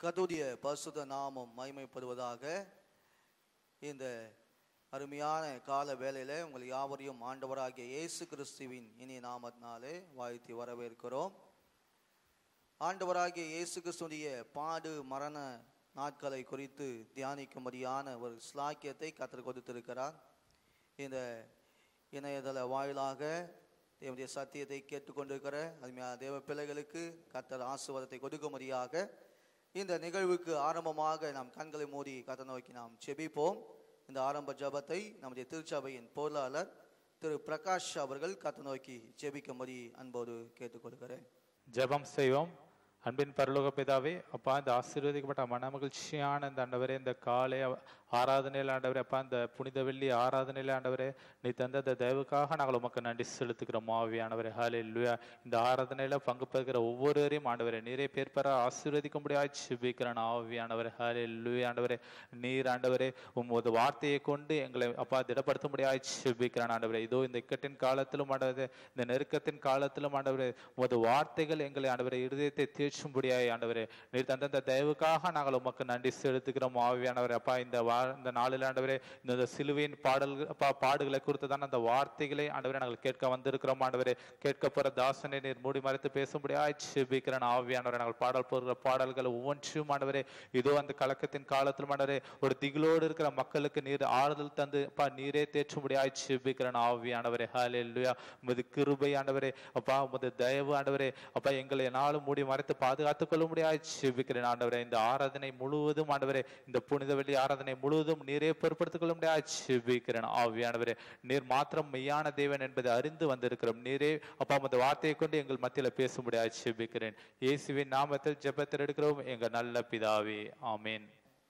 கர்த்தருடைய பரிசுத்த நாமம் மகிமைப்படுவதாக இந்த அருமையான கால வேளையில உங்கள் யாவரையும் ஆண்டவராகிய இயேசு கிறிஸ்துவின் இனிய நாமத்தினாலே வாழ்த்தி வரவேற்கிறோம் ஆண்டவராகிய இயேசு கிறிஸ்துடைய பாடு மரண நாட்களை குறித்து தியானிக்கும்படியான ஒரு ஸ்லாக்கியத்தை கத்தர் கொடுத்திருக்கிறார் இந்த இணையதள வாயிலாக தேவனுடைய சத்தியத்தை கேட்டுக்கொண்டிருக்கிற அருமையான தேவ பிள்ளைகளுக்கு கத்தர் ஆசீர்வாதத்தை கொடுக்கும்படியாக இந்த நிகழ்வுக்கு ஆரம்பமாக நாம் கண்களை மூடி கத்த நோக்கி நாம் செபிப்போம் இந்த ஆரம்ப ஜபத்தை நம்முடைய திருச்சபையின் பொருளாளர் திரு பிரகாஷ் அவர்கள் கத்த நோக்கி ஜெபிக்கும்படி அன்போடு கேட்டுக்கொள்கிறேன் ஜெபம் செய்வோம் அன்பின் பரலோக பிதாவே அப்பா இந்த ஆசீர்வதிக்கப்பட்ட மன மகிழ்ச்சியான இந்த ஆண்டவரே இந்த காலை அவ- ஆராதனையில் ஆண்டவரே அப்பா இந்த புனித வெள்ளி ஆராதனையில் ஆண்டவரே நீ தந்த இந்த தயவுக்காக நாங்கள் உமக்கு நன்றி செலுத்துகிறோம் ஆவியானவரே ஹாலே இந்த ஆராதனையில் பங்கு பெறுகிற ஒவ்வொருவரையும் ஆண்டவரே நீரே பேர் பெற ஆசீர்வதிக்கும்படியாய் சுபிக்கிறேன் ஆவியானவரே ஹாலே ஆண்டவரே நீர் ஆண்டவரே உமது வார்த்தையை கொண்டு எங்களை அப்பா திடப்படுத்தும்படியாய் சுபிக்கிறேன் ஆண்டவரே இதோ இந்த இக்கட்டின் காலத்திலும் ஆண்டவரே இந்த நெருக்கத்தின் காலத்திலும் ஆண்டவரே உமது வார்த்தைகள் எங்களை ஆண்டவரே இருதயத்தை தீர்ச்சும்படியாய் ஆண்டவரே நீர் தந்த இந்த தயவுக்காக நாங்கள் உமக்கு நன்றி செலுத்துகிறோம் ஆவியானவரே அப்பா இந்த வா இந்த நாளில் ஆண்டவரே இந்த இந்த சிலுவையின் பாடல்கள் அப்பா பாடுகளை குறித்துதான் அந்த வார்த்தைகளை ஆண்டவரே நாங்கள் கேட்க வந்திருக்கிறோம் ஆண்டவரே கேட்க போற தாசனை நீர் மூடி மறைத்து பேசும்படியாய் செபிக்கிறேன் ஆவியானவரே நாங்கள் பாடல் போகிற பாடல்கள் ஒவ்வொன்றும் ஆண்டவரே இதோ அந்த கலக்கத்தின் காலத்திலும் ஆண்டவரே ஒரு திகிலோடு இருக்கிற மக்களுக்கு நீர் ஆறுதல் தந்து அப்பா நீரே தேற்றும்படியாய் செபிக்கிறேன் ஆவியானவரே ஹாலே லுயா உமது கிருபை ஆண்டவரே அப்பா உமது தயவு ஆண்டவரே அப்பா எங்களை நாளும் மூடி மறைத்து பாதுகாத்துக் கொள்ளும்படியாய் செபிக்கிறேன் ஆண்டவரே இந்த ஆராதனை முழுவதும் ஆண்டவரே இந்த புனித வெள்ளி ஆராதனை முழுவதும் நீரே பொறுப்படுத்திக் கொள்ளும்படியாய் செபிக்கிறேன் ஆவியானவரே நீர் மாத்திரம் மெய்யான தேவன் என்பதை அறிந்து வந்திருக்கிறோம் நீரே அப்பா உமது வார்த்தையை கொண்டு எங்கள் மத்தியில பேசும்படியாய் செபிக்கிறேன் இயேசுவின் நாமத்தில் ஜெபத்தில் எடுக்கிறோம் எங்க நல்ல பிதாவே ஆமென்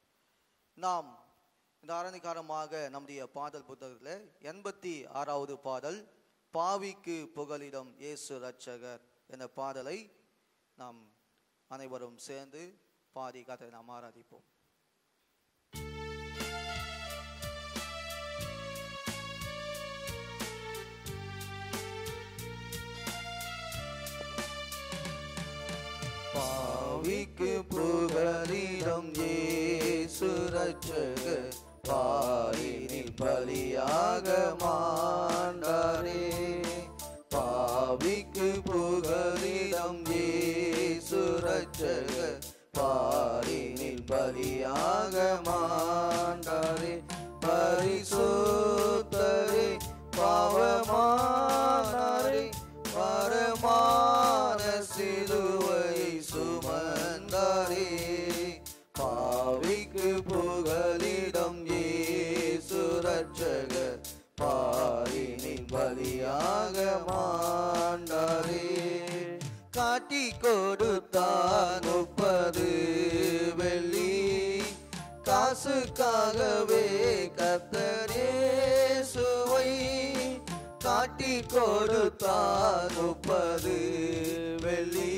நாம் இந்த ஆரணிகாரமாக நம்முடைய பாடல் புத்தகத்தில் எண்பத்தி ஆறாவது பாடல் பாவிக்கு புகலிடம் இயேசு ரட்சகர் என்ற பாடலை நாம் அனைவரும் சேர்ந்து பாடி கதை நாம் ஆராதிப்போம் பாவிக்கு புகலிடம் இயேசு ரட்சகர் பாரினில் பலியாக மாண்டாரே பாவிக்கு புகலிடம் இயேசு ரட்சகர் பாரினில் பலியாக மாண்டாரே பரிசுத்தரே பாவமானாரே பரமான சிலுவை சுமந்தாரே பாவிக்கு புகலிடம் இயேசு ரட்சகர் பாரினின் பலியாக மாண்டாரே காட்டி கொடுத்தான் முப்பது வெள்ளி காசுக்காகவே கத்தரே சுவை காட்டி கொடுத்தார் முப்பது வெள்ளி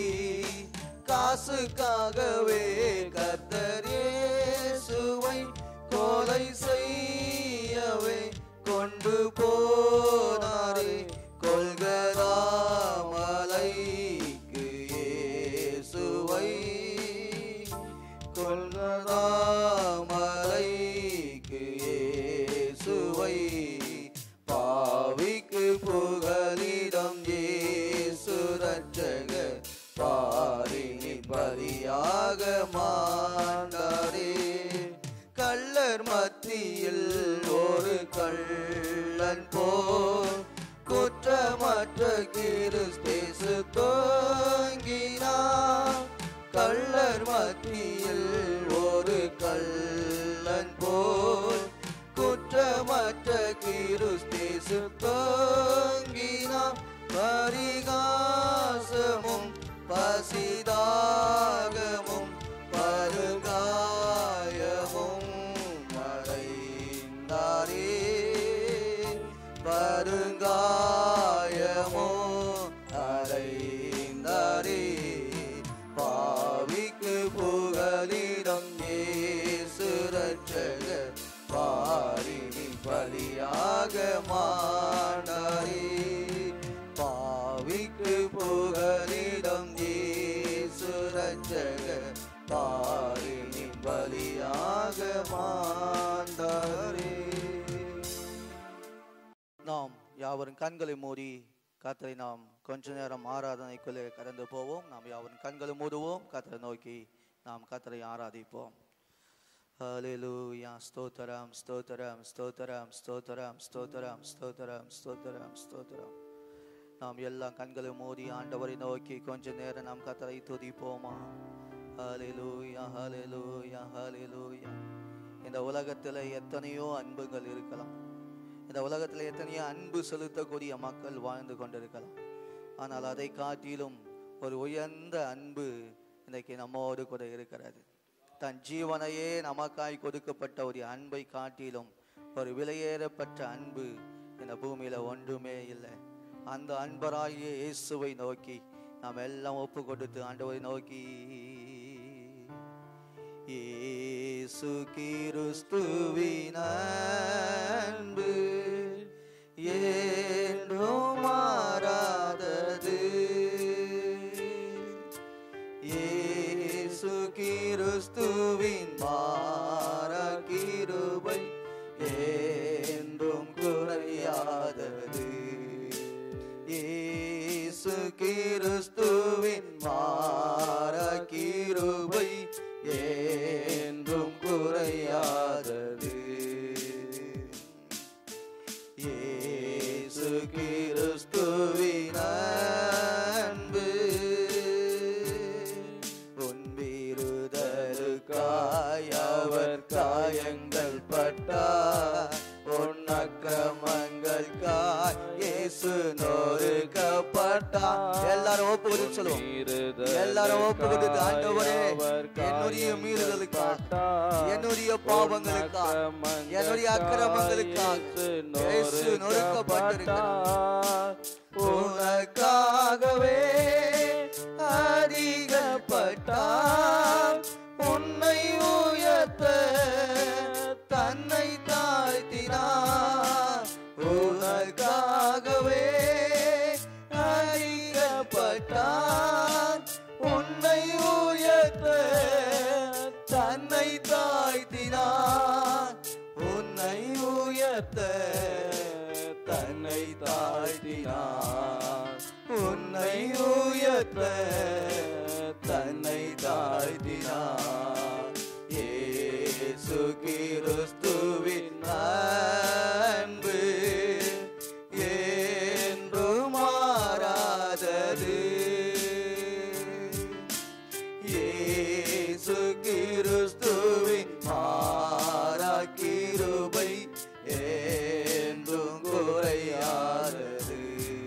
காசுக்காகவே கத்தரே சுவை கொலை செய்யவே கொண்டு போனாரே கொள்கராமலைக்கு இயேசுவை கொள்கராமலைக்கு இயேசுவை பாவிக்கு புகலிடம் இயேசு ரட்சகர் பாரினின் பலியாக மாண்டாரே கள்ளர் மத்தியில் ஒரு கள்ளன் போல் குற்றமற்ற கிறிஸ்தேசு தோங்கினார் கள்ளர் மத்தியில் ஒரு கள்ளன் போல் குற்றமற்ற கிறிஸ்தேசு தோங்கினார் பரிகாசமும் பசிதாகமும் பருகாயமும் அடைந்தாரே பருங்காயமோ அடைந்தாரே பாவிக்கு புகலிடம் இயேசு ரட்சகர் பாரினின் பலியாக மாண்டாரே பாவிக்கு கண்களை மூடி கத்தரை நாம் கொஞ்ச நேரம் ஆராதனைக்குள்ளே கடந்து போவோம் நாம் யாவன் கண்களை மூடுவோம் கத்தரை நோக்கி நாம் கத்தரை ஆராதிப்போம் ஹalleluya ஸ்தோத்திரம் ஸ்தோத்திரம் ஸ்தோத்திரம் ஸ்தோத்திரம் ஸ்தோத்திரம் ஸ்தோத்திரம் ஸ்தோத்திரம் ஸ்தோத்திரம் நாம் எல்லாம் கண்களை மூடி ஆண்டவரை நோக்கி கொஞ்ச நேரம் நாம் கத்தரை துதிப்போமா ஹalleluya ஹalleluya ஹalleluya இந்த உலகத்தில் எத்தனையோ அன்புகள் இருக்கலாம் இந்த உலகத்தில் எத்தனையோ அன்பு செலுத்தக்கூடிய மக்கள் வாழ்ந்து கொண்டிருக்கலாம் ஆனால் அதை காட்டிலும் ஒரு உயர்ந்த அன்பு இன்றைக்கு நம்மோடு கூட இருக்கிறது தன் ஜீவனையே நமக்காய் கொடுக்கப்பட்ட ஒரு அன்பை காட்டிலும் ஒரு விலையேறப்பட்ட அன்பு இந்த பூமியில ஒன்றுமே இல்லை அந்த அன்பராகிய இயேசுவை நோக்கி நாம் எல்லாம் ஒப்பு கொடுத்து ஆண்டவரை நோக்கி இயேசு கிறிஸ்துவின் அன்பு என்றும் மாறாதது இயேசு கிறிஸ்துவின் மாற கிருபை என்றும் குறையாதது இயேசு கிறிஸ்துவின் மாற கிருபை என்றும் குறையாதது இயேசு கிறிஸ்துவின் அன்பு உன் விருதலுக்காய் அவர் காயங்கள் பட்டார் உன் அக்கிரமங்களுக்காய் இயேசு நொறுக்கப்பட்டார் எல்லாரும் ஒப்பு கொடுத்து சொல்லுவோம் எல்லாரும் ஒப்பு கொடுத்து ஆண்டவரே என்னுடைய மீறுதலுக்காக என்னுடைய பாவங்களுக்காக என்னுடைய அக்கிரமங்களுக்காக இயேசு நொறுக்கப்பட்டிருக்கிறார் உனக்காகவே அதிகப்பட்டார் உன்னை உயர்த்த தன்னை தாழ்த்தினார் உனக்காகவே அதிகப்பட்டார் உன்னை உயர்த்த தன்னை தாழ்த்தினார் உன்னை உயர்த்த தன்னை தாழ்த்தினார் உன்னை உயர்த்த தன்னை தாழ்த்தினார் இயேசு கிறிஸ்துவின் அன்பு என்றும் மாறாதது இயேசு கிறிஸ்துவின் மாறா கிருபை என்றும் குறையாதது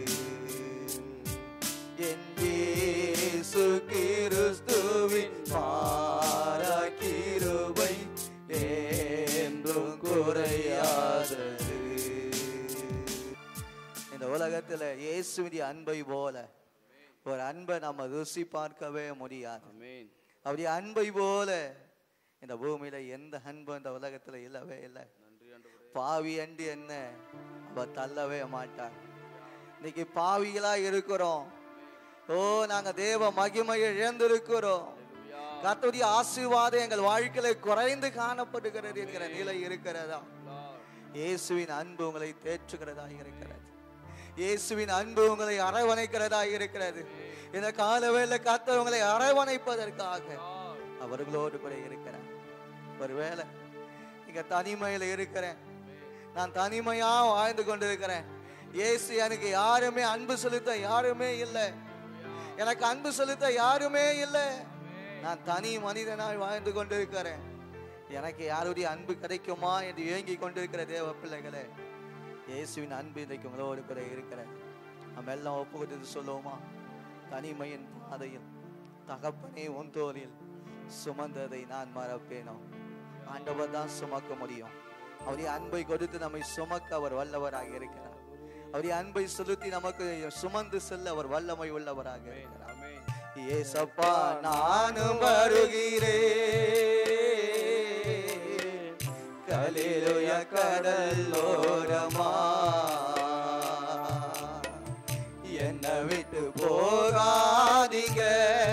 என் இயேசு கிறிஸ்துவின் மாறா கிருபை என்றும் குறையாதது இந்த உலகத்துல இயேசுவின் அன்பை போல ஒரு அன்பை நம்ம ருசி பார்க்கவே முடியாது Amén. அவருடைய அன்பை போல இந்த பூமியில எந்த அன்பும் இந்த உலகத்துல இல்லவே இல்லை நன்றி ஆண்டவரே பாவி அண்டு என்ன அவர் தள்ளவே மாட்டார் இன்னைக்கு பாவிகளா இருக்கிறோம் ஓ நாங்க தேவ மகிமையை இழந்திருக்கிறோம் கர்த்தருடைய ஆசீர்வாதம் எங்கள் வாழ்க்கையில குறைந்து காணப்படுகிறது என்கிற நிலை இருக்கிறதா இயேசுவின் அன்பு உங்களை தேற்றுகிறதா இருக்கிறது இயேசுவின் அன்பு உங்களை அரவணைக்கிறதா இருக்கிறது இந்த காலவேளை கர்த்தர் உங்களை அரவணைப்பதற்காக அவர்களோடு கூட இருக்கிறார் ஒருவேளை நீங்க தனிமையில இருக்கிறேன் நான் தனிமையா வாழ்ந்து கொண்டிருக்கிறேன் இயேசு எனக்கு யாருமே அன்பு செலுத்த யாருமே இல்லை எனக்கு அன்பு செலுத்த யாருமே இல்லை நான் தனி மனிதனாய் வாழ்ந்து கொண்டிருக்கிறேன் எனக்கு யாருடைய அன்பு கிடைக்குமா என்று ஏங்கி கொண்டிருக்கிற தேவ பிள்ளைகளே இயேசுவின் அன்பு இன்றைக்கு உங்களோடு கூட இருக்கிறது நம்ம எல்லாம் ஒப்பு கொடுத்து சொல்லுவோமா தனிமையின் பாதையில் தகப்பனே உன் தோளில் சுமந்ததை நான் மறப்பேனோ ஆண்டவர் தான் சுமக்க முடியும் அவருடைய அன்பை கொடுத்து நம்மை சுமக்க அவர் வல்லவராக இருக்கிறார் அவருடைய அன்பை செலுத்தி நமக்கு சுமந்து செல்ல அவர் வல்லமை உள்ளவராக இருக்கிறார் Amén. ஏசப்பா நானும் வருகிறேன் கலிலுய கடலோரமா என்னை விட்டு போகாதீங்க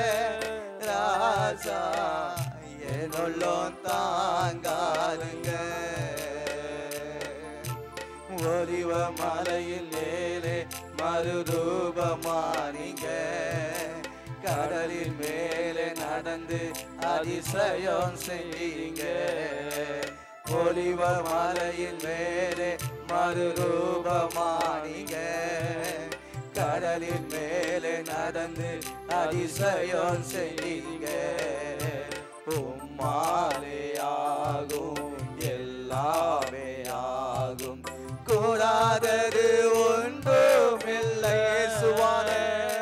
ராசா என்னுள்ளோம் தாங்காதுங்க ஒலிவ மலையில் ஏலே மறுரூபமானீங்க கடலின் மேலே நடந்து அதிசயம் செய்யுங்க ஒலிவ மலையின் மேலே மறுரூபமானீங்க கடலின் மேலே நடந்து அதிசயம் செய்யுங்க உம்மாலே ஆகும் எல்லாமே ஆகும் கூடாதது ஒன்றுமில்லை இயேசுவானே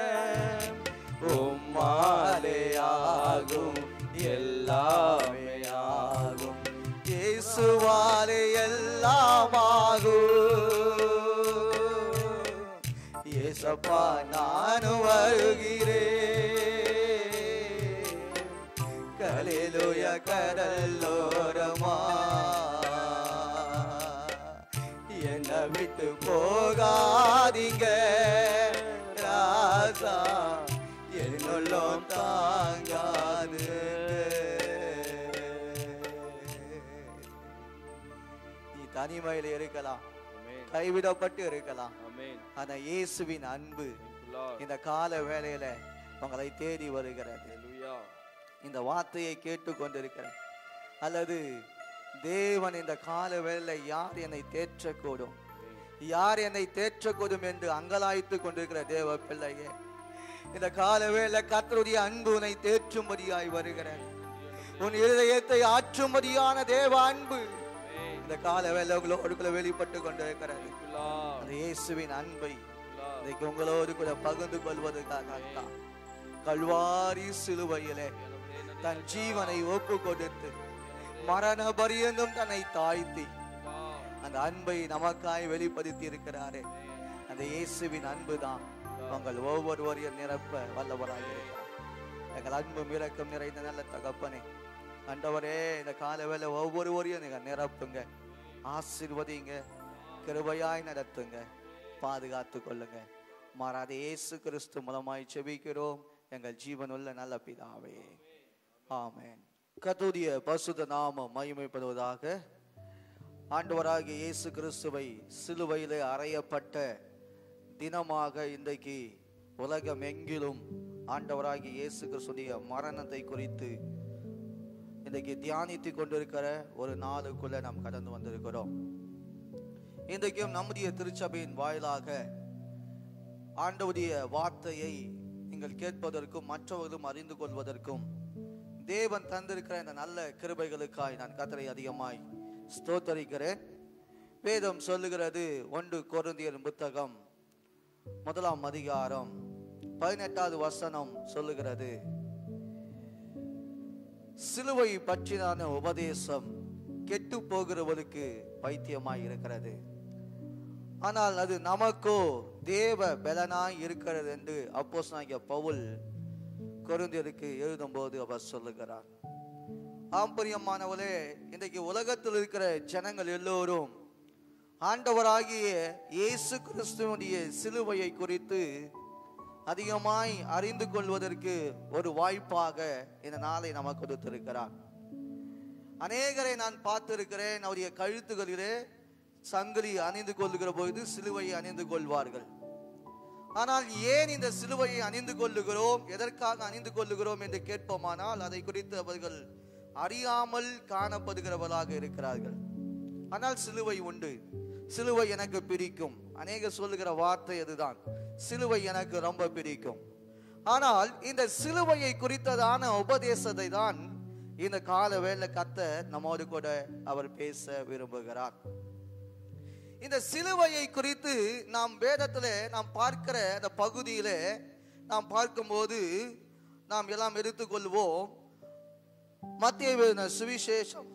உம்மாலே ஆகும் எல்லாமே ஆகும் இயேசுவாலே எல்லாம் ஆகும் இயேசப்பா நானும் வருகிறேன் கலிலுய கடல்லோரமா என்னை விட்டு போகாதீங்க ராசா என்னுள்ளம் தாங்காது நீ தனிமையில் இருக்கலாம் ஆமென் கைவிடப்பட்டு இருக்கலாம் ஆமென் ஆனா இயேசுவின் அன்பு Thank you, Lord. இந்த கால வேளையில உங்களை தேடி வருகிறது Hallelujah. இந்த வார்த்தையை கேட்டுக்கொண்டிருக்கிற அல்லது தேவன் இந்த கால வேளையில யார் என்னை தேற்றக்கூடும் யார் என்னை தேற்றக்கூடும் என்று அங்கலாய்த்து கொண்டிருக்கிற தேவ பிள்ளையே இந்த கால வேளையில கர்த்தருடைய அன்பு உன்னை தேற்றும்படியாய் வருகிறது உன் இருதயத்தை ஆற்றும்படியான தேவ அன்பு இந்த கால வேலை உங்களோடு கூட வெளிப்பட்டு கொண்டிருக்கிறது Thank you, Lord. அந்த இயேசுவின் அன்பை Thank you, Lord. இன்றைக்கு உங்களோடு கூட பகிர்ந்து கொள்வதற்காக தான் கல்வாரி சிலுவையிலே தன் ஜீவனை ஒப்பு கொடுத்து மரண பரியந்தம் தன்னை தாழ்த்தி Lord. அந்த அன்பை நமக்காய் வெளிப்படுத்தி இருக்கிறாரே அந்த இயேசுவின் அன்பு தான் உங்கள் ஒவ்வொருவரையும் நிரப்ப வல்லவராக இருக்கிறார் எங்கள் அன்பு மிரக்கம் நிறைந்த நல்ல தகப்பனே ஆண்டவரே இந்த கால வேலை ஒவ்வொருவரையும் நீங்க நிரப்புங்க ஆசீர்வதிங்க கிருபையாய் நடத்துங்க பாதுகாத்து கொள்ளுங்க மாறாத இயேசு கிறிஸ்து மூலமாய் செபிக்கிறோம் எங்கள் ஜீவனுள்ள நல்ல பிதாவே ஆமென் கத்துடைய பசுத நாமம் மகிமைப்படுவதாக ஆண்டவராகிய இயேசு கிறிஸ்துவை சிலுவையிலே அறையப்பட்ட தினமாக இன்றைக்கு உலகம் எங்கிலும் ஆண்டவராகிய இயேசு கிறிஸ்துடைய மரணத்தை குறித்து இன்றைக்கு தியானித்து கொண்டிருக்கிற ஒரு நாளுக்குள்ள நாம் கடந்து வந்திருக்கிறோம் இன்றைக்கும் நம்முடைய திருச்சபையின் வாயிலாக ஆண்டவருடைய வார்த்தையை நீங்கள் கேட்பதற்கும் மற்றவர்களும் அறிந்து கொள்வதற்கும் தேவன் தந்திருக்கிற இந்த நல்ல கிருபைகளுக்காய் நான் கத்தரை அதிகமாய் ஸ்தோத்தரிக்கிறேன் வேதம் சொல்லுகிறது ஒன்று கொருந்தியர் புத்தகம் முதலாம் அதிகாரம் பதினெட்டாவது வசனம் சொல்லுகிறது சிலுவை பற்றினான உபதேசம் கெட்டு போகிறவருக்கு பைத்தியமாய் இருக்கிறது ஆனால் அது நமக்கோ தேவ பலனாய் இருக்கிறது என்று அப்போஸ்தலனாகிய பவுல் கொரிந்தியருக்கு எழுதும்போது அவர் சொல்லுகிறார் ஆம்பரியமானவளே இன்றைக்கு உலகத்தில் இருக்கிற ஜனங்கள் எல்லோரும் ஆண்டவராகிய இயேசு கிறிஸ்துவனுடைய சிலுவையை குறித்து அதிகமாய் அறிந்து கொள்வதற்கு ஒரு வாய்ப்பாக இந்த நாளை நமக்கு கொடுத்திருக்கிறார் அநேகரை நான் பார்த்திருக்கிறேன் அவருடைய கழுத்துகளிலே சங்கிலி அணிந்து கொள்ளுகிற பொழுது சிலுவையை அணிந்து கொள்வார்கள் ஆனால் ஏன் இந்த சிலுவையை அணிந்து கொள்ளுகிறோம் எதற்காக அணிந்து கொள்ளுகிறோம் என்று கேட்போமானால் அதை குறித்து அவர்கள் அறியாமல் காணப்படுகிறவர்களாக இருக்கிறார்கள் ஆனால் சிலுவை உண்டு சிலுவை எனக்கு பிடிக்கும் அநேக சொல்லுகிற வார்த்தை அதுதான் சிலுவை எனக்கு ரொம்ப பிடிக்கும் ஆனால் இந்த சிலுவையை குறித்ததான உபதேசத்தை தான் இந்த கால வேலை கத்த நம்மோடு கூட அவர் பேச விரும்புகிறார் இந்த சிலுவையை குறித்து நாம் வேதத்திலே நாம் பார்க்கிற அந்த பகுதியிலே நாம் பார்க்கும்போது நாம் எல்லாம் எடுத்துக்கொள்வோம் மத்திய சுவிசேஷம்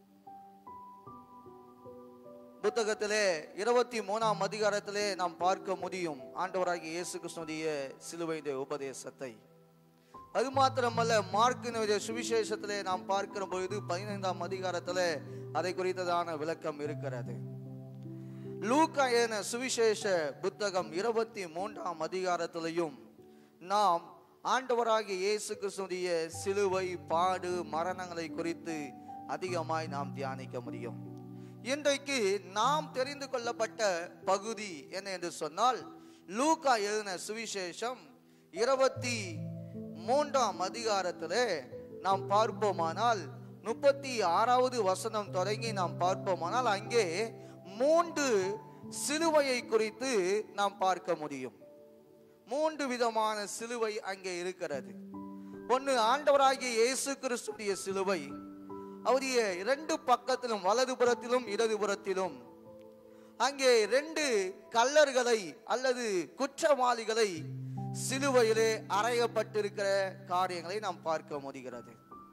புத்தகத்திலே இருபத்தி மூணாம் அதிகாரத்திலே நாம் பார்க்க முடியும் ஆண்டவராகிய இயேசு கிருஷ்ணனுடைய சிலுவையுடைய உபதேசத்தை அது மாத்திரமல்ல மார்க்கினுடைய சுவிசேஷத்திலே நாம் பார்க்கிற பொழுது பதினைந்தாம் அதிகாரத்திலே அதை குறித்ததான விளக்கம் இருக்கிறது லூக்கா என சுவிசேஷ புத்தகம் இருபத்தி மூன்றாம் அதிகாரத்திலையும் நாம் ஆண்டவராகிய இயேசு கிறிஸ்துடைய சிலுவை பாடு மரணங்களை குறித்து அதிகமாய் நாம் தியானிக்க முடியும் இன்றைக்கு நாம் தெரிந்து கொள்ளப்பட்ட பகுதி என்ன என்று சொன்னால் லூக்கா எழுதின சுவிசேஷம் இருபத்தி மூன்றாம் அதிகாரத்திலே நாம் பார்ப்போமானால் முப்பத்தி ஆறாவது வசனம் தொடங்கி நாம் பார்ப்போமானால் அங்கே மூன்று சிலுவையை குறித்து நாம் பார்க்க முடியும் மூன்று விதமான சிலுவை அங்கே இருக்கிறது ஒன்று ஆண்டவராகிய இயேசு கிறிஸ்துடைய சிலுவை அவருடைய இரண்டு பக்கத்திலும் வலதுபுறத்திலும் இடதுபுறத்திலும் அங்கே ரெண்டு கல்லர்களை அல்லது குற்றவாளிகளை சிலுவையிலே அறையப்பட்டிருக்கிற காரியங்களை நாம் பார்க்க முடிகிறது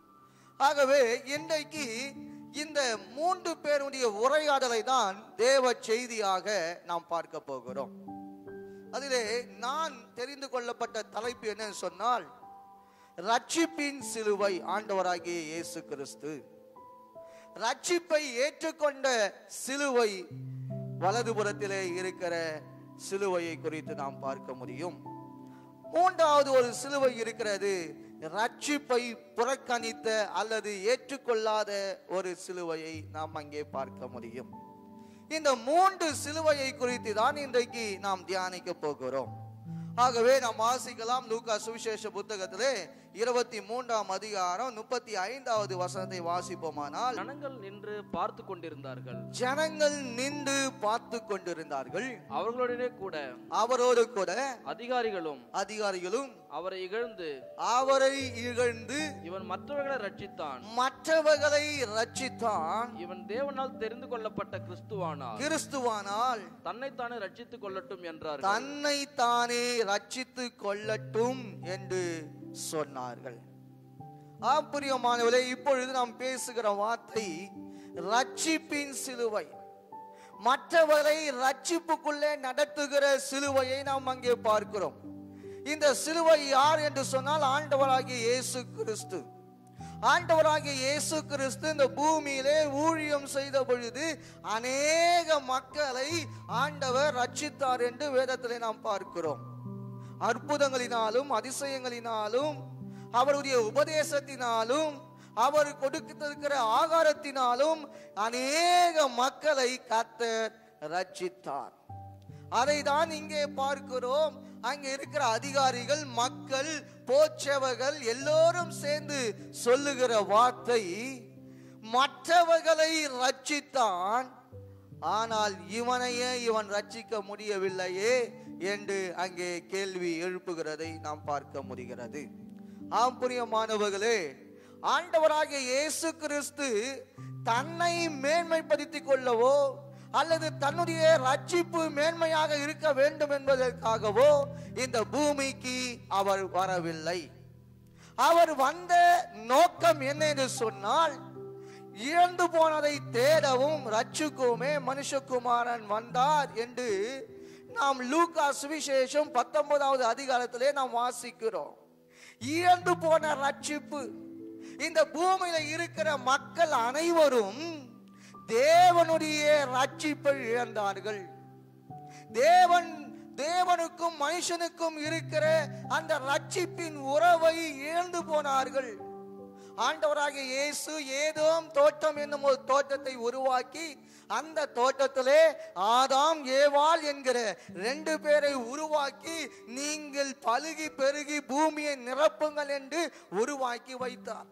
ஆகவே இன்றைக்கு இந்த மூன்று பேருடைய உரையாடலை தான் தேவ செய்தியாக நாம் பார்க்க போகிறோம் அதிலே நான் தெரிந்து கொள்ளப்பட்ட தலைப்பு என்னன்னு சொன்னால் ரட்சிப்பின் சிலுவை ஆண்டவராகிய இயேசு கிறிஸ்து ரட்சிப்பை ஏற்றுக்கொண்ட சிலுவை வலதுபுறத்திலே இருக்கிற சிலுவையை குறித்து நாம் பார்க்க முடியும் மூன்றாவது ஒரு சிலுவை இருக்கிறது ரட்சிப்பை புறக்கணித்த அல்லது ஏற்றுக்கொள்ளாத ஒரு சிலுவையை நாம் அங்கே பார்க்க முடியும் இந்த மூன்று சிலுவையை குறித்து தான் இன்றைக்கு நாம் தியானிக்க போகிறோம் ஆகவே நாம் வாசிக்கலாம் லூக்கா சுவிசேஷ புத்தகத்திலே இருபத்தி மூன்றாம் அதிகாரம் முப்பத்தி ஐந்தாவது வசனத்தை வாசிப்போமானால் ஜனங்கள் நின்று பார்த்து கொண்டிருந்தார்கள் ஜனங்கள் நின்று பார்த்து கொண்டிருந்தார்கள் அவர்களுடனே கூட அவரோடு கூட அதிகாரிகளும் அதிகாரிகளும் அவரை இகழ்ந்து அவரை இகழ்ந்து இவன் மற்றவர்களை ரட்சித்தான் மற்றவர்களை ரட்சித்தான் இவன் தேவனால் தெரிந்து கொள்ளப்பட்ட கிறிஸ்துவானார் கிறிஸ்துவானால் தன்னைத்தானே ரட்சித்துக் கொள்ளட்டும் என்றார்கள் தன்னை தானே ரட்சித்து கொள்ளட்டும் என்று சொன்னார்கள் ஆம் பிரியமானவர்களே இப்பொழுது நாம் பேசுகிற வார்த்தை ரட்சிப்பின் சிலுவை மற்றவரை ரட்சிப்புக்குள்ளே நடத்துகிற சிலுவையை நாம் அங்கே பார்க்கிறோம் இந்த சிலுவை யார் என்று சொன்னால் ஆண்டவராகிய இயேசு கிறிஸ்து ஆண்டவராகிய இயேசு கிறிஸ்து இந்த பூமியிலே ஊழியம் செய்த பொழுது அநேக மக்களை ஆண்டவர் ரட்சித்தார் என்று வேதத்திலே நாம் பார்க்கிறோம் அற்புதங்களினாலும் அதிசயங்களினாலும் அவருடைய உபதேசத்தினாலும் அவர் கொடுத்திருக்கிற ஆகாரத்தினாலும் அநேக மக்களை கத்தர் ரட்சித்தார் அதை தான் இங்கே பார்க்கிறோம் அங்கே இருக்கிற அதிகாரிகள் மக்கள் போச்சவர்கள் எல்லோரும் சேர்ந்து சொல்லுகிற வார்த்தை மற்றவர்களை ரட்சித்தான் ஆனால் இவனையே இவன் ரட்சிக்க முடியவில்லையே என்று அங்கே கேள்வி எழுப்புகிறதை நாம் பார்க்க முடிகிறது ஆம் பிரியமானவர்களே ஆண்டவராகிய இயேசு கிறிஸ்து தன்னை மேன்மைப்படுத்திக் கொள்ளவோ அல்லது தன்னுடைய ரட்சிப்பு மேன்மையாக இருக்க வேண்டும் என்பதற்காகவோ இந்த பூமிக்கு அவர் வரவில்லை அவர் வந்த நோக்கம் என்ன என்று சொன்னால் இழந்து போனதை தேடவும் ரட்சிக்குமே மனுஷகுமாரன் வந்தார் என்று நாம் லூக்கா சுவிசேஷம் பத்தொன்பதாவது அதிகாரத்திலே நாம் வாசிக்கிறோம் இழந்து போன ரட்சிப்பு இந்த பூமியில இருக்கிற மக்கள் அனைவரும் தேவனுடைய ரட்சிப்பை இழந்தார்கள் தேவன் தேவனுக்கும் மனுஷனுக்கும் இருக்கிற அந்த ரட்சிப்பின் உறவை இழந்து போனார்கள் ஆண்டவராகிய இயேசு ஏதோம் தோட்டம் என்னும் ஒரு தோட்டத்தை உருவாக்கி அந்த தோட்டத்திலே ஆதாம் ஏவாள் என்கிற ரெண்டு பேரை உருவாக்கி நீங்கள் பலுகி பெருகி பூமியை நிரப்புங்கள் என்று உருவாக்கி வைத்தார்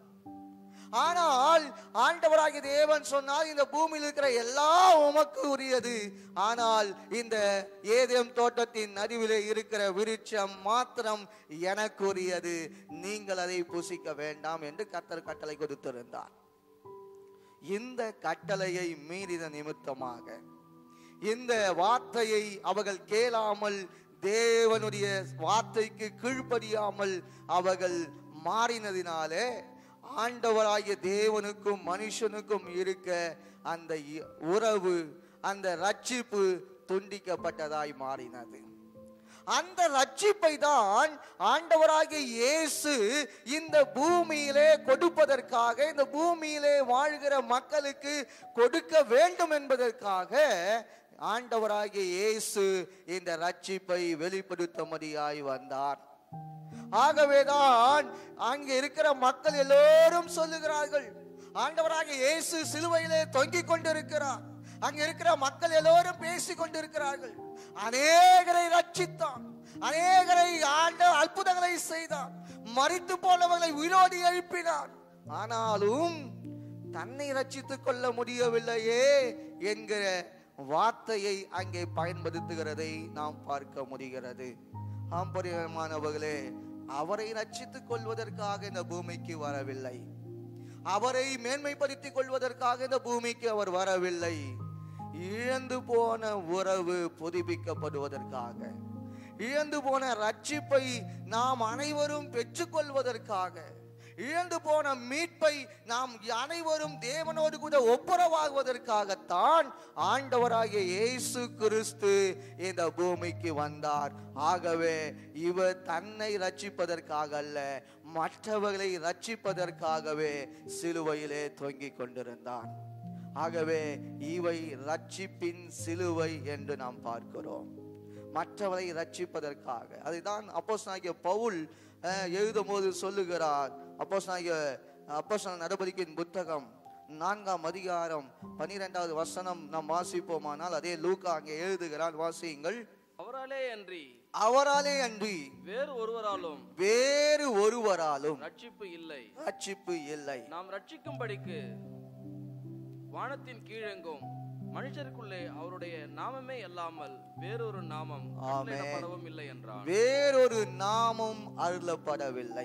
ஆனால் ஆண்டவராகிய தேவன் சொன்னால் இந்த பூமியில் இருக்கிற எல்லாம் உமக்கு உரியது ஆனால் இந்த ஏதேம் தோட்டத்தின் நடுவிலே இருக்கிற விருட்சம் மாத்திரம் எனக்கு உரியது நீங்கள் அதை புசிக்க வேண்டாம் என்று கத்தர் கட்டளை கொடுத்திருந்தார் இந்த கட்டளையை மீறின நிமித்தமாக இந்த வார்த்தையை அவர்கள் கேளாமல் தேவனுடைய வார்த்தைக்கு கீழ்ப்படியாமல் அவர்கள் மாறினதினாலே ஆண்டவராகிய தேவனுக்கும் மனுஷனுக்கும் இருக்க அந்த இ- உறவு அந்த ரட்சிப்பு துண்டிக்கப்பட்டதாய் மாறினது அந்த ரட்சிப்பை தான் ஆண்டவராகிய இயேசு இந்த பூமியிலே கொடுப்பதற்காக இந்த பூமியிலே வாழ்கிற மக்களுக்கு கொடுக்க வேண்டும் என்பதற்காக ஆண்டவராகிய இயேசு இந்த ரட்சிப்பை வெளிப்படுத்தும்படியாய் வந்தார் ஆகவேதான் அங்கே இருக்கிற மக்கள் எல்லோரும் சொல்லுகிறார்கள் ஆண்டவராகிய இயேசு சிலுவையிலே தொங்கிக் கொண்டிருக்கிறார் அங்க இருக்கிற மக்கள் எல்லோரும் பேசிக் கொண்டிருக்கிறார்கள் அநேகரை ரட்சித்தான் அநேகரை ஆண்ட அற்புதங்களை செய்தான் மறித்து போனவர்களை உயிரோடு எழுப்பினான் ஆனாலும் தன்னை ரட்சித்துக் கொள்ள முடியவில்லையே என்கிற வார்த்தையை அங்கே பயன்படுத்துகிறதை நாம் பார்க்க முடிகிறது ஆம்பரியமானவர்களே அவரை ரட்சித்துக் கொள்வதற்காக இந்த பூமிக்கு வரவில்லை அவரை மேன்மைப்படுத்திக் கொள்வதற்காக இந்த பூமிக்கு அவர் வரவில்லை இழந்து போன உறவு புதுப்பிக்கப்படுவதற்காக இழந்து போன ரட்சிப்பை நாம் அனைவரும் பெற்றுக்கொள்வதற்காக இழந்து போன மீட்பை நாம் அனைவரும் தேவனோடு கூட ஒப்புரவாகுவதற்காகத்தான் ஆண்டவராகிய இயேசு கிறிஸ்து இந்த பூமிக்கு வந்தார் ஆகவே இவர் தன்னை ரட்சிப்பதற்காக அல்ல மற்றவர்களை ரட்சிப்பதற்காகவே சிலுவையிலே தொங்கிக் கொண்டிருந்தான் ஆகவே இவை ரட்சிப்பின் சிலுவை என்று நாம் பார்க்கிறோம் மற்றவரை ரட்சிப்பதற்காக அதுதான் அப்போஸ்தலனாகிய பவுல் அஹ், எழுதும்போது சொல்லுகிறார் அப்போஸ்தலனாகிய அப்போஸ்தலர் நடவடிக்கையின் புத்தகம் நான்காம் அதிகாரம் பனிரெண்டாவது வசனம் நாம் வாசிப்போமானால் அதே லூக்கா அங்கே எழுதுகிறார் வாசியுங்கள் அவராலே அன்றி அவராலே அன்றி வேறு ஒருவராலும் வேறு ஒருவராலும் ரட்சிப்பு இல்லை ரட்சிப்பு இல்லை நாம் ரட்சிக்கும்படிக்கு வானத்தின் கீழெங்கும் மனுஷருக்குள்ளே அவருடைய நாமமே அல்லாமல் வேறொரு நாமம் கட்டளையிடப்படவும் இல்லை என்றான் வேறொரு நாமும் அருளப்படவில்லை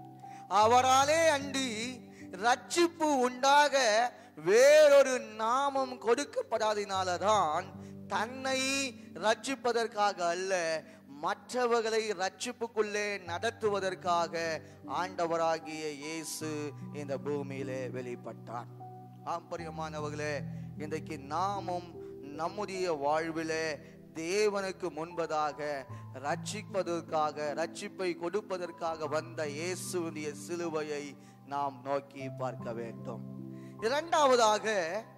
அவராலே அன்றி ரட்சிப்பு உண்டாக வேறொரு நாமம் கொடுக்கப்படாதனாலதான் தன்னை ரட்சிப்பதற்காக அல்ல மற்றவர்களை ரட்சிப்புக்குள்ளே நடத்துவதற்காக ஆண்டவராகிய இயேசு இந்த பூமியிலே வெளிப்பட்டார் ஆம் பிரியமானவர்களே இன்றைக்கு நாமும் நம்முடைய வாழ்விலே தேவனுக்கு முன்பதாக ரட்சிப்பதற்காக ரட்சிப்பை கொடுப்பதற்காக வந்த இயேசுடைய சிலுவையை நாம் நோக்கி பார்க்க வேண்டும் இரண்டாவதாக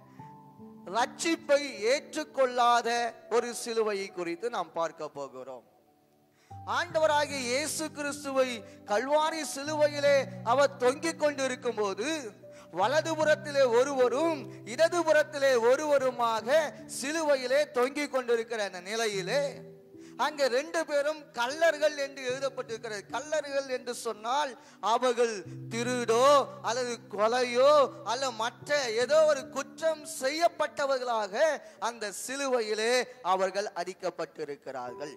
ரட்சிப்பை ஏற்றுக்கொள்ளாத ஒரு சிலுவையை குறித்து நாம் பார்க்க போகிறோம் ஆண்டவராகிய இயேசு கிறிஸ்துவை கல்வாரி சிலுவையிலே அவர் தொங்கிக் கொண்டிருக்கும் போது வலதுபுறத்திலே ஒருவரும் இடதுபுறத்திலே ஒருவருமாக சிலுவையிலே தொங்கிக் கொண்டிருக்கிற அந்த நிலையிலே அங்கே ரெண்டு பேரும் கள்ளர்கள் என்று எழுதப்பட்டிருக்கிறது கள்ளர்கள் என்று சொன்னால் அவர்கள் திருடோ அல்லது கொலையோ அல்ல மற்ற ஏதோ ஒரு குற்றம் செய்யப்பட்டவர்களாக அந்த சிலுவையிலே அவர்கள் அடிக்கப்பட்டிருக்கிறார்கள்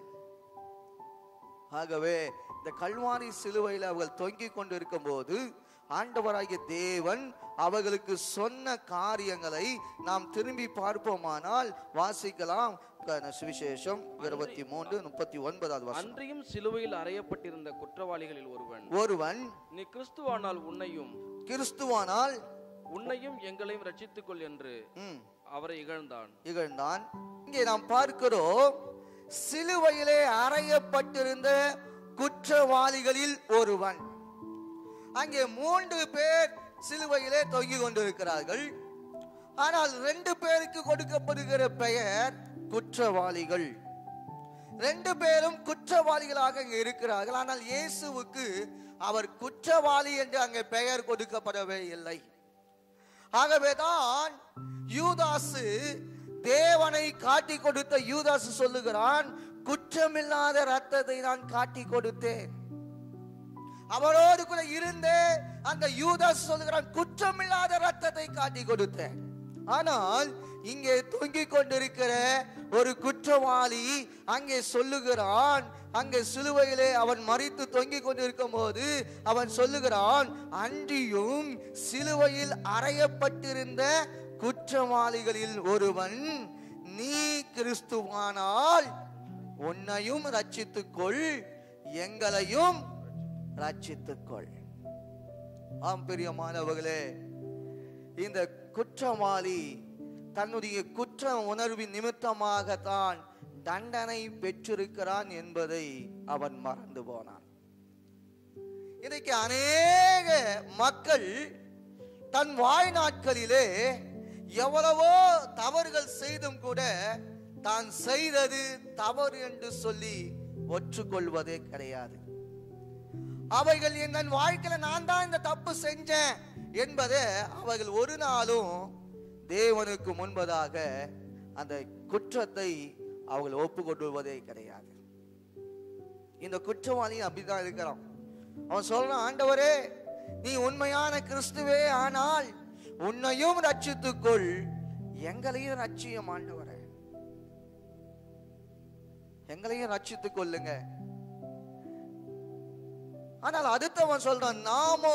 ஆகவே இந்த கல்வாரி சிலுவையில் அவர்கள் தொங்கிக் கொண்டிருக்கும் போது ஆண்டவராகிய தேவன் அவர்களுக்கு சொன்ன காரியங்களை நாம் திரும்பி பார்ப்போமானால் வாசிக்கலாம் க- சுவிசேஷம் இருபத்தி மூன்று முப்பத்தி ஒன்பதாவது வசனம் அன்றியும் சிலுவையில் அறையப்பட்டிருந்த குற்றவாளிகளில் ஒருவன் ஒருவன் நீ கிறிஸ்துவானால் உன்னையும் கிறிஸ்துவானால் உன்னையும் எங்களையும் ரட்சித்துக்கொள் என்று ம், அவரை இகழ்ந்தான் இகழ்ந்தான் இங்கே நாம் பார்க்கிறோம் சிலுவையிலே அறையப்பட்டிருந்த குற்றவாளிகளில் ஒருவன் அங்கே மூன்று பேர் சிலுவையிலே தொங்கிக் கொண்டிருக்கிறார்கள் ஆனால் ரெண்டு பேருக்கு கொடுக்கப்படுகிற பெயர் குற்றவாளிகள் ரெண்டு பேரும் குற்றவாளிகளாக இங்கே இருக்கிறார்கள் ஆனால் இயேசுவுக்கு அவர் குற்றவாளி என்று அங்கே பெயர் கொடுக்கப்படவே இல்லை ஆகவேதான் யூதாசு தேவனை காட்டி கொடுத்த யூதாசு சொல்லுகிறான் குற்றமில்லாத ரத்தத்தை நான் காட்டி கொடுத்தேன் அவரோடு கூட இருந்து அந்த யூதாஸ் சொல்லுகிறான் குற்றமில்லாத ரத்தத்தை காட்டி கொடுத்தேன் ஆனால் இங்கே தொங்கிக் கொண்டிருக்கிற ஒரு குற்றவாளி அங்கே சொல்லுகிறான் அங்கே சிலுவையிலே அவன் மறித்து தொங்கிக் கொண்டிருக்கும் போது அவன் சொல்லுகிறான் அன்றியும் சிலுவையில் அறையப்பட்டிருந்த குற்றவாளிகளில் ஒருவன் நீ கிறிஸ்துவானால் உன்னையும் ரட்சித்துக்கொள் எங்களையும் ரட்சித்துக்கொள் ஆம் பிரியமானவர்களே இந்த குற்றவாளி தன்னுடைய குற்ற உணர்வின் நிமித்தமாகத்தான் தண்டனை பெற்றிருக்கிறான் என்பதை அவன் மறந்து போனான் இன்னைக்கு அநேக மக்கள் தன் வாழ்நாட்களிலே எவ்வளவோ தவறுகள் செய்தும் கூட தான் செய்தது தவறு என்று சொல்லி ஒற்றுக்கொள்வதே கிடையாது அவைகள் என் தன் வாழ்க்கையில நான் தான் இந்த தப்பு செஞ்சேன் என்பதை அவர்கள் ஒரு நாளும் தேவனுக்கு முன்பதாக அந்த குற்றத்தை அவர்கள் ஒப்பு கொள்வதே கிடையாது இந்த குற்றவாளி அப்படிதான் இருக்கிறான் அவன் சொல்றான் ஆண்டவரே நீ உண்மையான கிறிஸ்துவே ஆனால் உன்னையும் ரட்சித்துக்கொள் எங்களையும் ரட்சியம் ஆண்டவரே எங்களையும் ரட்சித்துக் கொள்ளுங்க ஆனால் அடுத்தவன் சொல்றான் நாமோ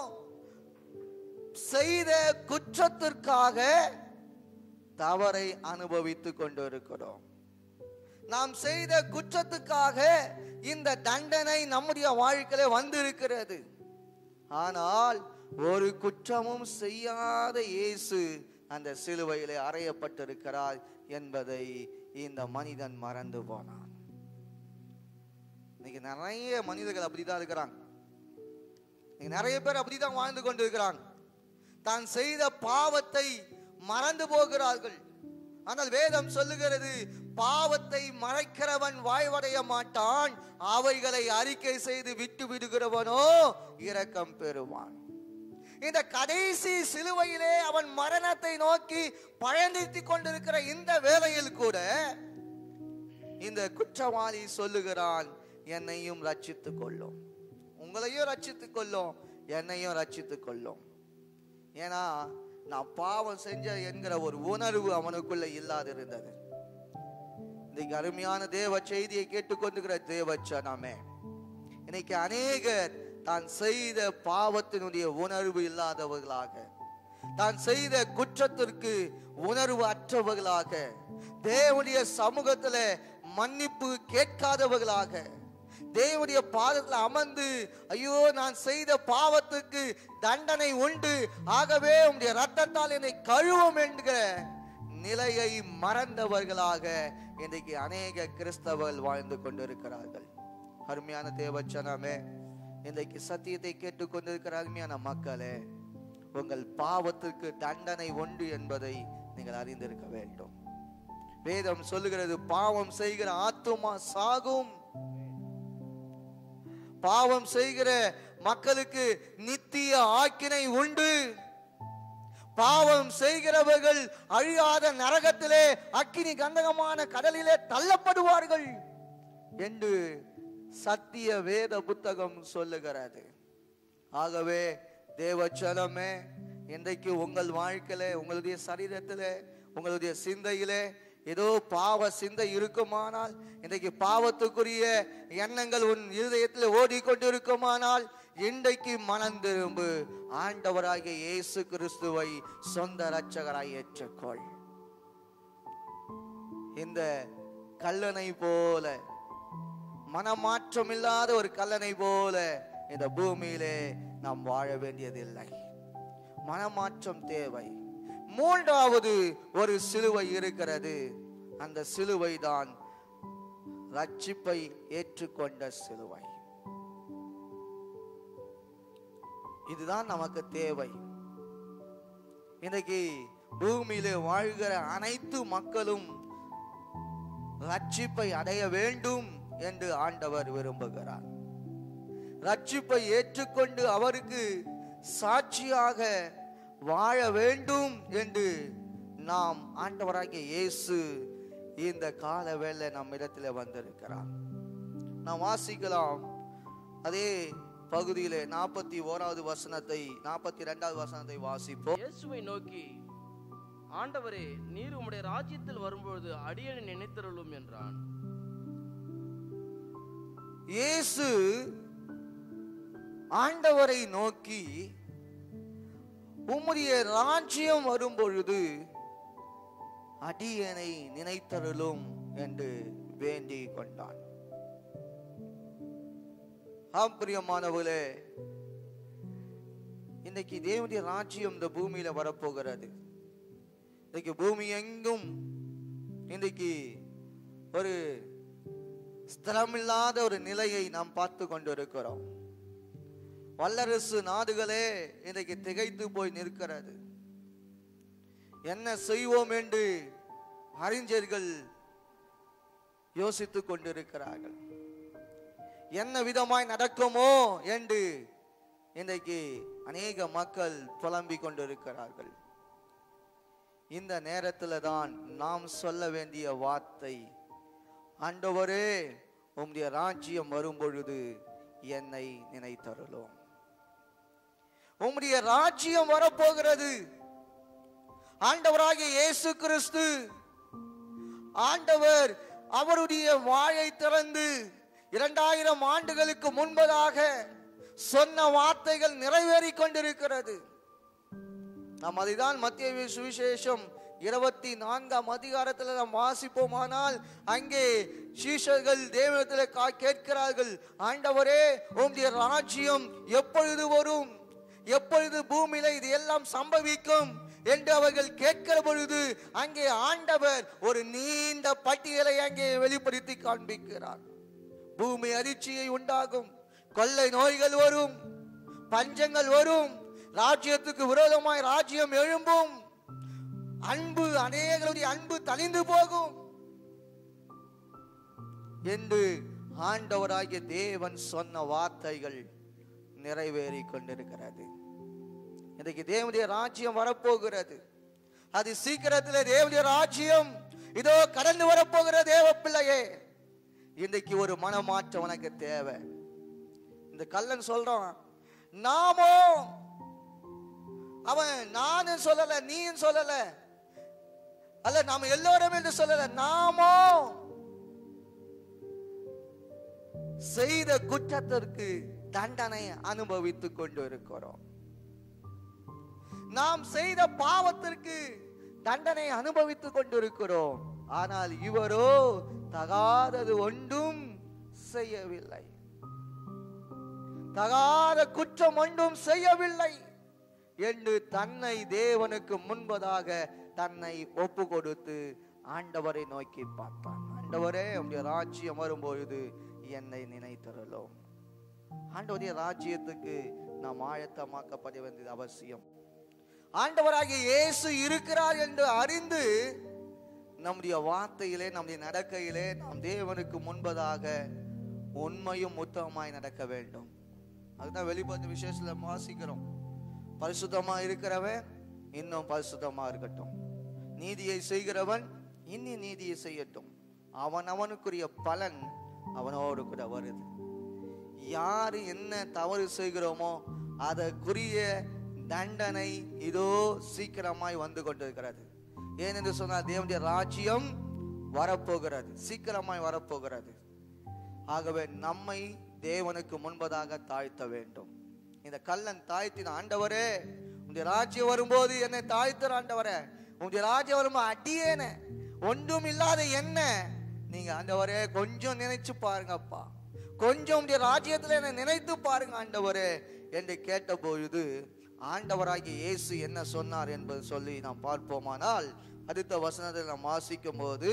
செய்த குற்றத்திற்காக தவறை அனுபவித்துக் கொண்டிருக்கிறோம் நாம் செய்த குற்றத்துக்காக இந்த தண்டனை நம்முடைய வாழ்க்கையில வந்திருக்கிறது ஆனால் ஒரு குற்றமும் செய்யாத இயேசு அந்த சிலுவையிலே அறையப்பட்டிருக்கிறார் என்பதை இந்த மனிதன் மறந்து போனான் இன்னைக்கு நிறைய மனிதர்கள் அப்படிதான் இருக்கிறாங்க இன்னைக்கு நிறைய பேர் அப்படிதான் வாழ்ந்து கொண்டிருக்கிறாங்க தான் செய்த பாவத்தை மறந்து போகிறார்கள் ஆனால் வேதம் சொல்லுகிறது பாவத்தை மறைக்கிறவன் வாய்வடைய மாட்டான் அவைகளை அறிக்கை செய்து விட்டு விடுகிறவனோ இரக்கம் பெறுவான் இந்த கடைசி சிலுவையிலே அவன் மரணத்தை நோக்கி பயணித்துக் கொண்டிருக்கிற இந்த வேளையில் கூட இந்த குற்றவாளி சொல்லுகிறான் என்னையும் ரட்சித்துக் கொள்ளும் உங்களையும் ரட்சித்துக் கொள்ளும் என்னையும் ரட்சித்துக் கொள்ளும் ஏன்னா நான் பாவம் செஞ்ச என்கிற ஒரு உணர்வு அவனுக்குள்ள இல்லாது இருந்தது இன்னைக்கு அருமையான தேவ செய்தியை கேட்டுக்கொண்டிருக்கிற தேவ ஜனமே இன்னைக்கு அநேகர் தான் செய்த பாவத்தினுடைய உணர்வு இல்லாதவர்களாக தான் செய்த குற்றத்திற்கு உணர்வு அற்றவர்களாக தேவனுடைய சமூகத்துல மன்னிப்பு கேட்காதவர்களாக தேவனுடைய பாதத்தில் அமர்ந்து ஐயோ நான் செய்த பாவத்துக்கு தண்டனை உண்டு ஆகவே உம்முடைய ரத்தத்தால் என்னை கழுவும் என்கிற நிலையை மறந்தவர்களாக இன்றைக்கு அநேக கிறிஸ்தவர்கள் வாழ்ந்து கொண்டிருக்கிறார்கள் அருமையான தேவச்சனமே இன்றைக்கு சத்தியத்தை கேட்டுக்கொண்டிருக்கிற அருமையான மக்களே உங்கள் பாவத்திற்கு தண்டனை உண்டு என்பதை நீங்கள் அறிந்திருக்க வேண்டும் வேதம் சொல்லுகிறது பாவம் செய்கிற ஆத்துமா சாகும் பாவம் செய்கிற மக்களுக்கு நித்திய ஆக்கினை உண்டு பாவம் செய்கிறவர்கள் அழியாத நரகத்திலே அக்கினி கந்தகமான கடலிலே தள்ளப்படுவார்கள் என்று சத்திய வேத புத்தகம் சொல்லுகிறது ஆகவே தேவச்சலமே இன்றைக்கு உங்கள் வாழ்க்கையில உங்களுடைய சரீரத்திலே உங்களுடைய சிந்தையிலே ஏதோ பாவ சிந்தை இருக்குமானால் இன்றைக்கு பாவத்துக்குரிய எண்ணங்கள் உன் இருதயத்தில் ஓடிக்கொண்டிருக்குமானால் இன்றைக்கு மனம் திரும்பு ஆண்டவராகிய இயேசு கிறிஸ்துவை சொந்த இரட்சகராய் ஏற்றுக்கொள் இந்த கல்லணை போல மனமாற்றம் இல்லாத ஒரு கல்லணை போல இந்த பூமியிலே நாம் வாழ வேண்டியதில்லை மனமாற்றம் தேவை மூன்றாவது ஒரு சிலுவை இருக்கிறது அந்த சிலுவை தான் ரட்சிப்பை ஏற்றுக்கொண்ட சிலுவை இதுதான் நமக்கு தேவை இன்னைக்கு பூமியிலே வாழ்கிற அனைத்து மக்களும் ரட்சிப்பை அடைய வேண்டும் என்று ஆண்டவர் விரும்புகிறார் ரட்சிப்பை ஏற்றுக்கொண்டு அவருக்கு சாட்சியாக வாழ வேண்டும் என்று நாம் ஆண்டவராகிய இயேசு இந்த கால வேளை நம் இடத்துல வந்திருக்கிறார் நாம் வாசிக்கலாம் அதே பகுதியிலே நாற்பத்தி ஓராவது வசனத்தை நாற்பத்தி ரெண்டாவது வசனத்தை வாசிப்போம் இயேசுவை நோக்கி ஆண்டவரே நீர் உம்முடைய ராஜ்யத்தில் வரும்பொழுது அடியனை நினைத்தருளும் என்றான் இயேசு ஆண்டவரை நோக்கி உம்முடைய ராஜ்யம் வரும்பொழுது அடியனை நினைத்தருளும் என்று வேண்டிக் கொண்டான் ஆம் பிரியமானவர்களே இன்னைக்கு தேவனுடைய ராஜ்யம் இந்த பூமியில வரப்போகிறது இன்னைக்கு பூமி எங்கும் இன்னைக்கு ஒரு ஸ்திரமில்லாத ஒரு நிலையை நாம் பார்த்து கொண்டிருக்கிறோம் வல்லரசு நாடுகளே இன்றைக்கு திகைத்து போய் நிற்கிறது என்ன செய்வோம் என்று அறிஞர்கள் யோசித்துக் கொண்டிருக்கிறார்கள் என்ன விதமாய் நடக்குமோ என்று இன்றைக்கு அநேக மக்கள் புலம்பிக் கொண்டிருக்கிறார்கள் இந்த நேரத்தில் தான் நாம் சொல்ல வேண்டிய வார்த்தை ஆண்டவரே உம்முடைய ராஜ்யம் வரும் பொழுது என்னை நினைத்தருளும் உம்முடைய ராஜ்யம் வரப்போகிறது ஆண்டவராகிய இயேசு கிறிஸ்து ஆண்டவர் அவருடைய வாயை திறந்து இரண்டாயிரம் ஆண்டுகளுக்கு முன்பதாக சொன்ன வார்த்தைகள் நிறைவேறிக் கொண்டிருக்கிறது நாம் அதைதான் மத்திய சுவிசேஷம் இருபத்தி நான்காம் அதிகாரத்தில் நாம் வாசிப்போமானால் அங்கே சீஷர்கள் தேவனத்தில் கா- கேட்கிறார்கள் ஆண்டவரே உம்முடைய ராஜ்யம் எப்பொழுது வரும் எப்பொழுது பூமியில இது எல்லாம் சம்பவிக்கும் என்று அவர்கள் கேட்கிற பொழுது அங்கே ஆண்டவர் ஒரு நீண்ட பட்டியலை அங்கே வெளிப்படுத்தி காண்பிக்கிறார் பூமி அதிர்ச்சியை உண்டாகும் கொள்ளை நோய்கள் வரும் பஞ்சங்கள் வரும் ராஜ்யத்துக்கு விரோதமாய் ராஜ்யம் எழும்பும் அன்பு அநேகருடைய அன்பு தணிந்து போகும் என்று ஆண்டவராகிய தேவன் சொன்ன வார்த்தைகள் நிறைவேறி கொண்டிருக்கிறது இன்றைக்கு தேவனுடைய ராஜ்யம் வரப்போகிறது அது சீக்கிரத்தில் தேவனுடைய ராஜ்யம் இதோ கடந்து வரப்போகிற தேவ பிள்ளையே இன்றைக்கு ஒரு மனமாற்றம் உனக்கு தேவை இந்த கல்லன் சொல்றான் நாமோ அவன் நானும் சொல்லல நீயும் சொல்லல அல்ல நாம எல்லோரும் என்று சொல்லல நாமோ செய்த குற்றத்திற்கு தண்டனை அனுபவித்துக் கொண்டு இருக்கிறோம் நாம் செய்த பாவத்திற்கு தண்டனை அனுபவித்துக் கொண்டிருக்கிறோம் ஆனால் இவரோ தகாதது ஒன்றும் செய்யவில்லை தகாத குற்றம் ஒன்றும் செய்யவில்லை என்று தன்னை தேவனுக்கு முன்பதாக தன்னை ஒப்பு கொடுத்து ஆண்டவரை நோக்கி பார்த்தான் ஆண்டவரே உடைய ராஜ்யம் வரும்பொழுது என்னை நினைத்தருளோம் ஆண்டவருடைய ராஜ்யத்துக்கு நாம் ஆயத்தமாக்கப்பட வேண்டியது அவசியம் ஆண்டவராகிய இயேசு இருக்கிறார் என்று அறிந்து நம்முடைய வார்த்தையிலே நம்முடைய நடக்கையிலே நாம் தேவனுக்கு முன்பதாக உண்மையும் உத்தமமாய் நடக்க வேண்டும் அதுதான் வெளிப்பட்ட விசேஷத்துல வாசிக்கிறோம் பரிசுத்தமா இருக்கிறவன் இன்னும் பரிசுத்தமா இருக்கட்டும் நீதியை செய்கிறவன் இன்னி நீதியை செய்யட்டும் அவன் அவனுக்குரிய பலன் அவனோடு கூட வருது யாரு என்ன தவறு செய்கிறோமோ அதற்குரிய தண்டனை இதோ சீக்கிரமாய் வந்து கொண்டிருக்கிறது ஏனென்று சொன்னால் தேவனுடைய ராஜ்யம் வரப்போகிறது சீக்கிரமாய் வரப்போகிறது ஆகவே நம்மை தேவனுக்கு முன்பதாக தாழ்த்த வேண்டும் இந்த கல்லன் தாழ்த்தின ஆண்டவரே உங்களுடைய ராஜ்யம் வரும்போது என்னை தாழ்த்துற ஆண்டவரே உங்களுடைய ராஜ்யம் வரும்போது அடியேன ஒன்றும் இல்லாத என்ன நீங்க ஆண்டவரே கொஞ்சம் நினைச்சு பாருங்கப்பா கொஞ்சம் உடைய ராஜ்யத்துல என்னை நினைத்து பாருங்க ஆண்டவரே என்று கேட்ட பொழுது ஆண்டவராகிய இயேசு என்ன சொன்னார் என்பது சொல்லி நாம் பார்ப்போமானால் அடுத்த வசனத்தில் நாம் வாசிக்கும் போது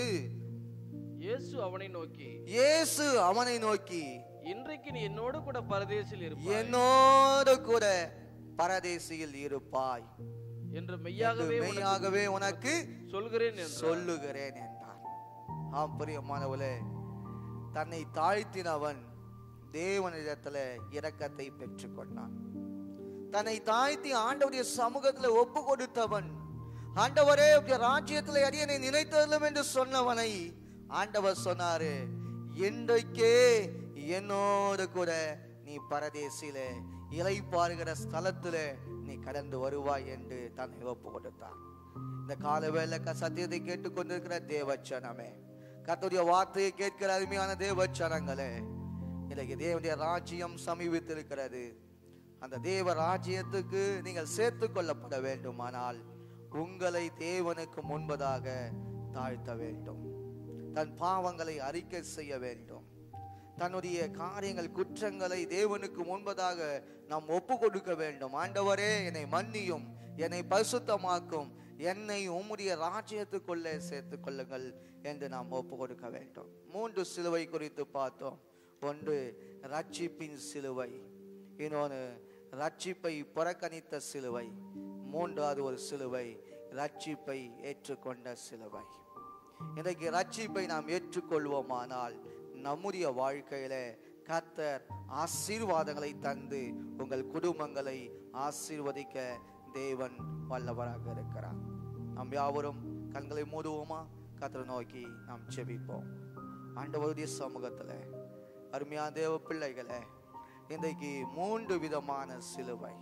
இயேசு அவனை நோக்கி இயேசு அவனை நோக்கி இன்றைக்கு நீ என்னோடு கூட பரதேசில் இருப்பாய் என்னோடு கூட பரதேசியில் இருப்பாய் என்று என்று மெய்யாகவே உனக்கு மெய்யாகவே உனக்கு சொல்கிறேன் என்று சொல்லுகிறேன் என்றார் ஆம் பிரியமானவளே தன்னை தாழ்த்தினவன் தேவனிடத்துல இரக்கத்தை பெற்றுக்கொண்டான் தன்னை தாழ்த்தி ஆண்டவருடைய சமூகத்துல ஒப்பு கொடுத்தவன் ஆண்டவரே உடைய ராஜ்யத்துல அடியனை நினைத்ததும் என்று சொன்னவனை ஆண்டவர் சொன்னாரு இன்றைக்கே என்னோடு கூட நீ பரதேசில இலை பாருகிற ஸ்தலத்துல நீ கடந்து வருவாய் என்று தன்னை ஒப்பு கொடுத்தார் இந்த காலவேளை க- சத்தியத்தை கேட்டுக்கொண்டிருக்கிற தேவச்சனமே கர்த்தருடைய வார்த்தையை கேட்கிற அருமையான தேவச்சனங்களே இன்னைக்கு தேவனுடைய ராஜ்யம் சமீபித்திருக்கிறது அந்த தேவ ராஜ்யத்துக்கு நீங்கள் சேர்த்து கொள்ளப்பட வேண்டுமானால் உங்களை தேவனுக்கு முன்பதாக தாழ்த்த வேண்டும் தன் பாவங்களை அறிக்கை செய்ய வேண்டும் தன்னுடைய காரியங்கள் குற்றங்களை தேவனுக்கு முன்பதாக நாம் ஒப்பு கொடுக்க வேண்டும் ஆண்டவரே என்னை மன்னியும் என்னை பரிசுத்தமாக்கும் என்னை உம்முடைய ராஜ்யத்துக்குள்ளே சேர்த்துக் கொள்ளுங்கள் என்று நாம் ஒப்பு கொடுக்க வேண்டும் மூன்று சிலுவை குறித்து பார்த்தோம் ஒன்று ரட்சிப்பின் சிலுவை இன்னொன்று ரட்சிப்பை புறக்கணித்த சிலுவை மூன்றாவது ஒரு சிலுவை ரட்சிப்பை ஏற்றுக்கொண்ட சிலுவை இன்றைக்கு ரட்சிப்பை நாம் ஏற்றுக்கொள்வோமானால் நம்முடைய வாழ்க்கையில கர்த்தர் ஆசீர்வாதங்களை தந்து உங்கள் குடும்பங்களை ஆசீர்வதிக்க தேவன் வல்லவராக இருக்கிறார் நாம் யாவரும் கண்களை மூடுவோமா கர்த்தரை நோக்கி நாம் செபிப்போம் ஆண்டவருடைய சமூகத்துல அருமையான தேவ பிள்ளைகளே இன்றைக்கு மூன்று விதமான சிலுவை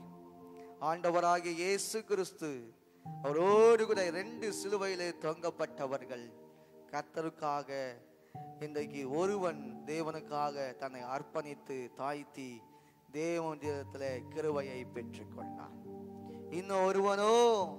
ஆண்டவராகிய இயேசு கிறிஸ்து அவரோடு கூட ரெண்டு சிலுவையிலே தொங்கப்பட்டவர்கள் கர்த்தருக்காக இன்றைக்கு ஒருவன் தேவனுக்காக தன்னை அர்ப்பணித்து தாய்த்தி தேவனிடத்தில் கிருவையை பெற்றுக்கொண்டான் இன்னும் ஒருவனோ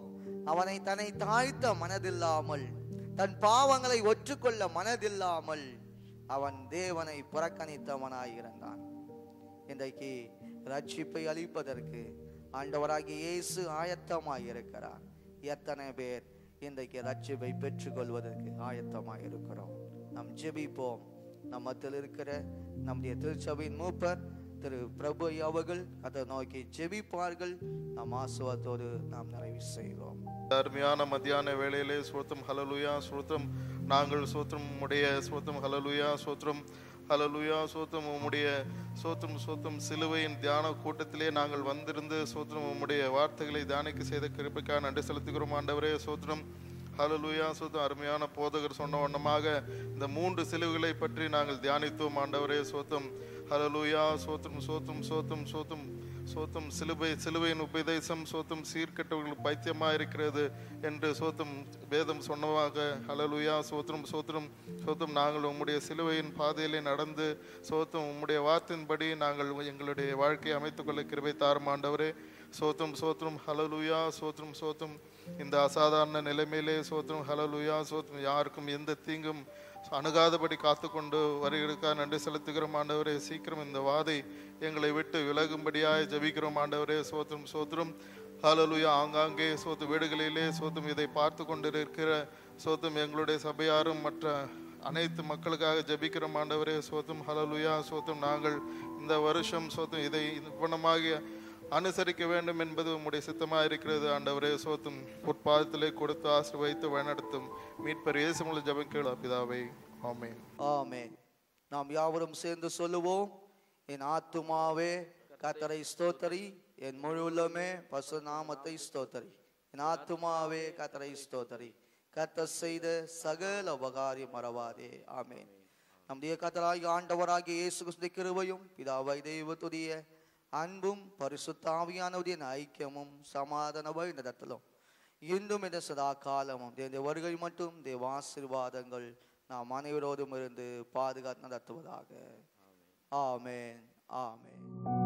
அவனை தன்னை தாழ்த்த மனதில்லாமல் தன் பாவங்களை ஒற்றுக்கொள்ள மனதில்லாமல் அவன் தேவனை புறக்கணித்தவனாய் இருந்தான் இன்றைக்கு ரட்சிப்பை அளிப்பதற்கு ஆண்டவராகிய இயேசு ஆயத்தமாய் இருக்கிறார் எத்தனை பேர் இன்றைக்கு ரட்சிப்பை பெற்றுக்கொள்வதற்கு ஆயத்தமாய் இருக்கிறோம் நாம் ஜெபிப்போம் நம் மத்தியில் இருக்கிற நம்முடைய திருச்சபையின் மூப்பர் திரு பிரபு ஐயா அவர்கள் அதை நோக்கி ஜெபிப்பார்கள் நாம் ஆசுவத்தோடு நாம் நிறைவு செய்வோம் அருமையான மத்தியான வேளையிலே சோத்திரம் ஹலலுயா சோத்திரம் நாங்கள் சோத்திரம் உம்முடைய சோத்திரம் ஹலலுயா சோத்திரம் ஹலலுயா சோத்திரம் உம்முடைய சோத்திரம் சோத்திரம் சிலுவையின் தியான கூட்டத்திலே நாங்கள் வந்திருந்து சோத்திரம் உம்முடைய வார்த்தைகளை தியானிக்க செய்த கிருபைக்காக நன்றி செலுத்துகிறோம் ஆண்டவரே சோத்திரம் ஹalleluya சோத்திரம் அருமையான போதகர் சொன்ன வண்ணமாக இந்த மூன்று சிலுவைகளை பற்றி நாங்கள் தியானித்தோம் ஆண்டவரே சோத்திரம் ஹalleluya சோத்திரம் சோத்திரம் சோத்திரம் சோத்திரம் சோத்தம் சிலுவை சிலுவையின் உபதேசம் சோத்தம் சீர்கெட்டவர்கள் பைத்தியமா இருக்கிறது என்று சோத்தம் வேதம் சொன்னவாக ஹalleluya சோத்திரம் சோத்திரம் சோத்தம் நாங்கள் உம்முடைய சிலுவையின் பாதையிலே நடந்து சோத்தம் உம்முடைய வார்த்தையின்படி நாங்கள் எங்களுடைய வாழ்க்கையை அமைத்துக் கொள்ள கிருபை தாரும் ஆண்டவரே சோத்திரம் சோத்திரம் ஹலலுயா சோத்திரம் சோத்திரம் இந்த அசாதாரண நிலைமையிலே சோத்திரம் ஹலலுயா சோத்திரம் யாருக்கும் எந்த தீங்கும் அணுகாதபடி காத்துக்கொண்டு வருகிறதுக்காக நன்றி செலுத்துகிறோம் ஆண்டவரே சீக்கிரம் இந்த வாதை எங்களை விட்டு விலகும்படியாய் ஜெபிக்கிறோம் ஆண்டவரே சோத்திரம் சோத்திரம் ஹalleluya ஆங்காங்கே சோத்து வீடுகளிலே சோத்தும் இதை பார்த்து கொண்டிருக்கிற சோத்தும் எங்களுடைய சபையாரும் மற்ற அனைத்து மக்களுக்காக ஜெபிக்கிறோம் ஆண்டவரே சோத்தும் ஹalleluya சோத்தும் நாங்கள் இந்த வருஷம் சோத்தும் இதை குணமாக அனுசரிக்க வேண்டும் என்பது உம்முடைய சித்தமாக இருக்கிறது ஆண்டவரே சோத்தும் உட்பாதத்திலே கொடுத்து ஆசீர்வதித்து வழிநடத்தும் மீட்பர் இயேசு மூலம் ஜெபம் கேளு பிதாவே ஆமென் ஆமென் நாம் யாவரும் சேர்ந்து சொல்லுவோம் என் ஆத்துமாவே கத்தரை ஸ்தோத்தரி என் முழு உள்ளமே பசு நாமத்தை ஸ்தோத்தரி என் ஆத்துமாவே கத்தரை ஸ்தோத்தரி கத்த செய்த சகல உபகாரி மறவாதே ஆமென் நம்முடைய கத்தராகி ஆண்டவராகிய இயேசு கிறிஸ்து கிருபையும் பிதாவை தெய்வத்துடைய அன்பும் பரிசுத்த ஆவியானவருடைய ஐக்கியமும் சமாதான வழிநடத்தலும் இன்றும் இந்த சதா காலமும் தேவனுடைய வருகை மட்டும் தேவ ஆசீர்வாதங்கள் நாம் அனைவரோடும் இருந்து பாதுகாத்து நடத்துவதாக ஆமென் ஆமென்